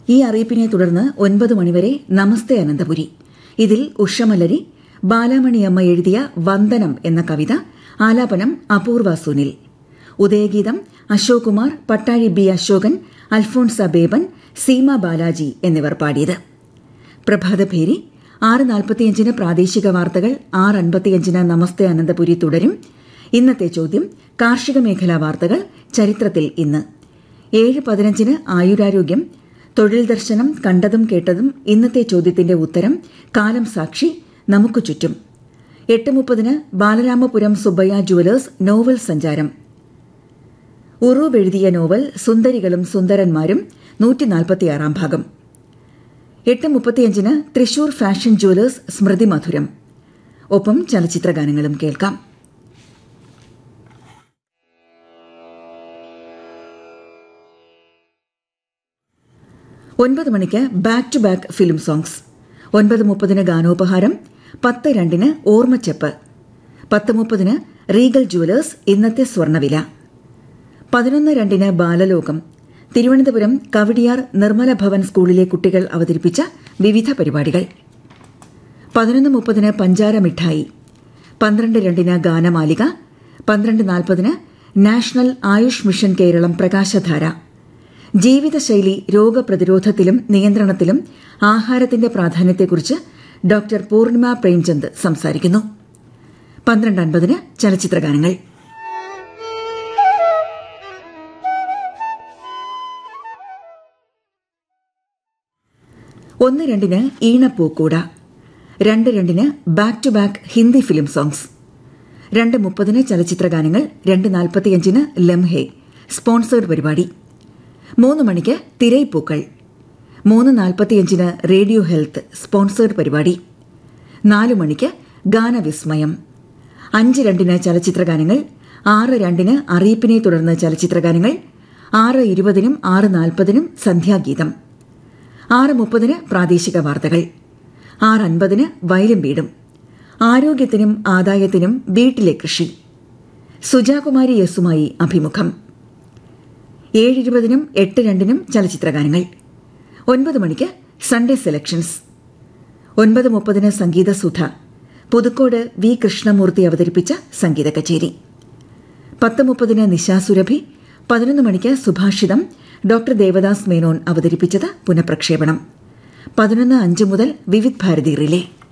ഈ അറിയിപ്പിനെ തുടർന്ന് ഒൻപത് മണിവരെ നമസ്തേ അനന്തപുരി ഇതിൽ ഉഷമലരി ബാലാമണിയമ്മ എഴുതിയ വന്ദനം എന്ന കവിത ആലാപനം അപൂർവ സുനിൽ ഉദയഗീതം അശോക് കുമാർ പട്ടാഴി ബി അശോകൻ അൽഫോൺസ ബേബൻ സീമ ബാലാജി എന്നിവർ പാടിയത് പ്രഭാതഭേരി ആറ് നാൽപ്പത്തിയഞ്ചിന് പ്രാദേശിക വാർത്തകൾ ആറ് അൻപത്തിയഞ്ചിന് നമസ്തേ അനന്തപുരി തുടരും ഇന്നത്തെ ചോദ്യം കാർഷിക മേഖലാ വാർത്തകൾ ചരിത്രത്തിൽ ഇന്ന് ഏഴ് പതിനഞ്ചിന് ആയുരാരോഗ്യം തൊഴിൽ ദർശനം കണ്ടതും കേട്ടതും ഇന്നത്തെ ചോദ്യത്തിന്റെ ഉത്തരം കാലം സാക്ഷി നമുക്ക് ചുറ്റും എട്ട് മുപ്പതിന് ബാലരാമപുരം സുബ്ബയ്യ ജുവലേഴ്സ് നോവൽ സഞ്ചാരം ഉറൂബ് എഴുതിയ നോവൽ സുന്ദരികളും സുന്ദരന്മാരും നൂറ്റിനാൽപ്പത്തിയാറാം ഭാഗം എട്ട് മുപ്പത്തിയഞ്ചിന് തൃശൂർ ഫാഷൻ ജുവലേഴ്സ് സ്മൃതി മധുരം ഒപ്പം ചലച്ചിത്രഗാനങ്ങളും കേൾക്കാം ഒൻപത് മണിക്ക് back to back film songs ഒൻപത് മുപ്പതിന് ഗാനോപഹാരം പത്ത് രണ്ടിന് ഓർമ്മച്ചെപ്പ് പത്ത് മുപ്പതിന് റീഗൽ ജുവലേഴ്സ് ഇന്നത്തെ സ്വർണ്ണവില പതിനൊന്ന് രണ്ടിന് ബാലലോകം തിരുവനന്തപുരം കവടിയാർ നിർമ്മല ഭവൻ സ്കൂളിലെ കുട്ടികൾ അവതരിപ്പിച്ച വിവിധ പരിപാടികൾ പതിനൊന്ന് മുപ്പതിന് പഞ്ചാര മിഠായി പന്ത്രണ്ട് രണ്ടിന് ഗാനമാലിക പന്ത്രണ്ട് നാൽപ്പതിന് നാഷണൽ ആയുഷ് മിഷൻ കേരളം പ്രകാശധാര ജീവിതശൈലി രോഗപ്രതിരോധത്തിലും നിയന്ത്രണത്തിലും ആഹാരത്തിന്റെ പ്രാധാന്യത്തെക്കുറിച്ച് ഡോക്ടർ പൂർണിമ പ്രേംചന്ദ് സംസാരിക്കുന്നു പന്ത്രണ്ട് അൻപതിന് ചലച്ചിത്രഗാനങ്ങൾ ഒന്ന് രണ്ടിന് ഈണപ്പൂക്കൂട രണ്ട് രണ്ടിന് back to back Hindi film songs രണ്ട് മുപ്പതിന് ചലച്ചിത്രഗാനങ്ങൾ രണ്ട് നാൽപ്പത്തിയഞ്ചിന് ലംഹെ സ്പോൺസേഡ് പരിപാടി മൂന്ന് മണിക്ക് തിരൈപ്പൂക്കൾ മൂന്ന് നാൽപ്പത്തിയഞ്ചിന് റേഡിയോ ഹെൽത്ത് സ്പോൺസേഡ് പരിപാടി നാല് മണിക്ക് ഗാനവിസ്മയം അഞ്ച് രണ്ടിന് ചലച്ചിത്രഗാനങ്ങൾ ആറ് രണ്ടിന് അറിയിപ്പിനെ തുടർന്ന് ചലച്ചിത്രഗാനങ്ങൾ ആറ് ഇരുപതിനും ആറ് നാൽപ്പതിനും സന്ധ്യാഗീതം ആറ് മുപ്പതിന് പ്രാദേശിക വാർത്തകൾ ആറ് അൻപതിന് വയലും വീടും ആരോഗ്യത്തിനും ആദായത്തിനും വീട്ടിലെ കൃഷി സുജാകുമാരി യസുമായി അഭിമുഖം ഏഴ് ഇരുപതിനും എട്ട് രണ്ടിനും ചലച്ചിത്രഗാനങ്ങൾ ഒൻപത് മണിക്ക് സൺഡേ സെലക്ഷൻസ് ഒൻപത് മുപ്പതിന് സംഗീതസുധ പുതുക്കോട് വി കൃഷ്ണമൂർത്തി അവതരിപ്പിച്ച സംഗീത കച്ചേരി പത്ത് മുപ്പതിന് നിശാസുരഭി പതിനൊന്ന് മണിക്ക് സുഭാഷിതം ഡോക്ടർ ദേവദാസ് മേനോൻ അവതരിപ്പിച്ചത് പുനഃപ്രക്ഷേപണം പതിനൊന്ന് അഞ്ച് മുതൽ വിവിധ് ഭാരതി റിലേ